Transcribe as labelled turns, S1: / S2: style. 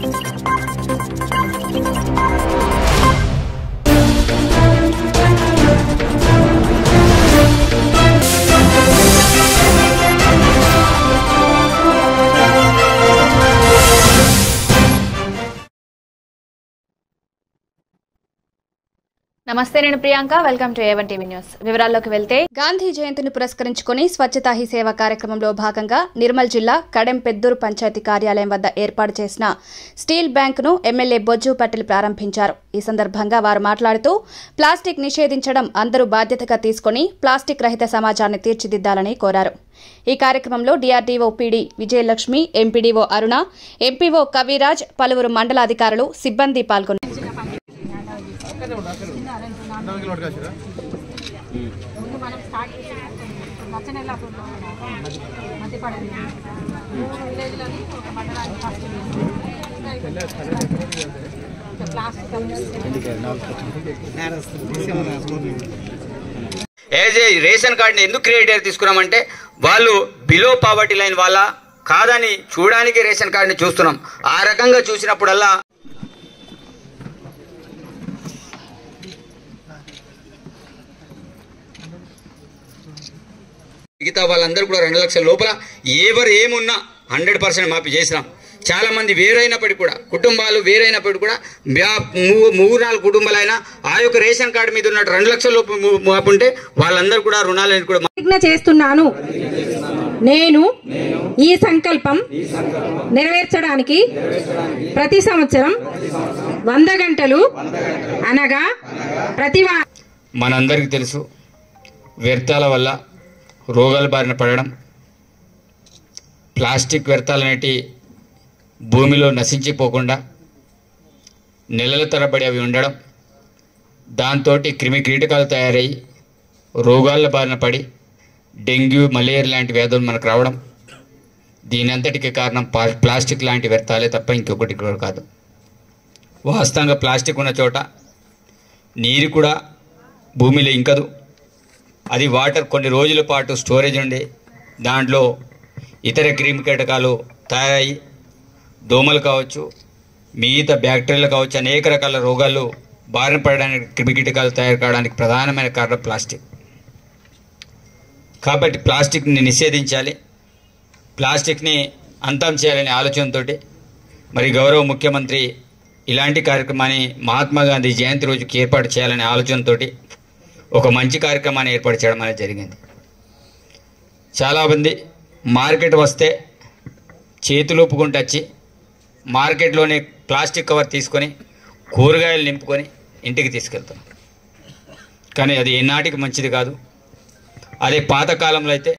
S1: నమస్తే నేను Priyanka welcome to A one TV news వివరాల్లోకి వెళ్తే
S2: గాంధీ జయంతిని పురస్కరించుకుని స్వచ్ఛతా హీ సేవ కార్యక్రమంలో భాగంగా నిర్మల్ జిల్లా కడెం పెద్దూరు పంచాయతీ కార్యాలయం వద్ద ఏర్పాటు చేసిన స్టీల్ బ్యాంకును ఎమ్మెల్యే బొజ్జు పటేల్ ప్రారంభించారు ఈ సందర్భంగా వారు మాట్లాడుతూ ప్లాస్టిక్ నిషేధించడం అందరూ బాధ్యతగా తీసుకుని ప్లాస్టిక్ రహిత సమాజాన్ని తీర్చిదిద్దాలని కోరారు ఈ కార్యక్రమంలో DRDO PD Vijayalakshmi MPDO Aruna MPO Kaviraj పలువురు మండలాధికారులు సిబ్బంది పాల్గొన్నారు
S3: ముందు మనం స్టార్ట్ చేసినప్పుడు వచ్చే నెల మధ్యపడింది మూడు విలేజ్లని ఒక మండలానికి first plastic
S4: as a ration కార్డుని ఎందుకు క్రియేటర్ తీసుకున్నామంటే వాళ్ళు బిలో పావర్టీ లైన్ వాళ్ళ కాదని చూడడానికి రేషన్ కార్డుని చూస్తున్నాం ఆ రకంగా చూసినప్పుడల్లా మిగతా వాళ్ళందరూ కూడా రెండు లక్షల లోపల ఎవరు ఏమున్నా హండ్రెడ్ పర్సెంట్ మాఫీ చేసినాం చాలా మంది వేరైనప్పటికీ కూడా కుటుంబాలు వేరైనప్పటికీ కూడా బ్యా- మూ- మూడు నాలుగు కుటుంబాలైనా ఆ యొక్క రేషన్ కార్డు మీద ఉన్నట్టు రెండు లక్షల లోపు ము- మాపు ఉంటే వాళ్ళందరూ కూడా రుణాలను కూడా
S3: ప్రతిజ్ఞ చేస్తున్నాను నేను ఈ సంకల్పం నెరవేర్చడానికి ప్రతి సంవత్సరం వంద గంటలు అనగా ప్రతి వా-
S4: మనందరికీ తెలుసు వ్యర్థాల వల్ల రోగాల బారిన పడడం ప్లాస్టిక్ వ్యర్థాలు అనేటి భూమిలో నశించిపోకుండా నెలల తరబడి అవి ఉండడం దాంతో క్రిమి కీటకాలు తయారయ్యి రోగాల బారిన పడి డెంగ్యూ మలేరియా లాంటి వ్యాధులు మనకు రావడం దీని అంతటికి కారణం పా- ప్లాస్టిక్ లాంటి వ్యర్థాలే తప్ప ఇంకొకటి కూడా కాదు వాస్తవంగా ప్లాస్టిక్ ఉన్న చోట నీరు కూడా భూమిలో ఇంకదు అది వాటర్ కొన్ని రోజుల పాటు స్టోరేజ్ ఉండి దాంట్లో ఇతర క్రిమి కీటకాలు తయారయ్యి దోమలు కావచ్చు మిగతా బ్యాక్టీరియాలు కావచ్చు అనేక రకాల రోగాలు బారిన పడడానికి క్రిమి కీటకాలు తయారు కావడానికి ప్రధానమైన కారణం ప్లాస్టిక్ కాబట్టి ప్లాస్టిక్ని నిషేధించాలి ప్లాస్టిక్ని అంతం చేయాలనే ఆలోచనతోటి మరి గౌరవ ముఖ్యమంత్రి ఇలాంటి కార్యక్రమాన్ని మహాత్మా గాంధీ జయంతి రోజుకి ఏర్పాటు చేయాలనే ఆలోచనతోటి ఒక మంచి కార్యక్రమాన్ని ఏర్పాటు చేయడం అనేది జరిగింది చాలామంది మార్కెట్ వస్తే చేతులు ఒప్పుకుంటూ వచ్చి మార్కెట్లోనే ప్లాస్టిక్ కవర్ తీసుకొని కూరగాయలు నింపుకొని ఇంటికి తీసుకెళ్తాం కానీ అది ఎన్నాటికి మంచిది కాదు అదే పాతకాలంలో అయితే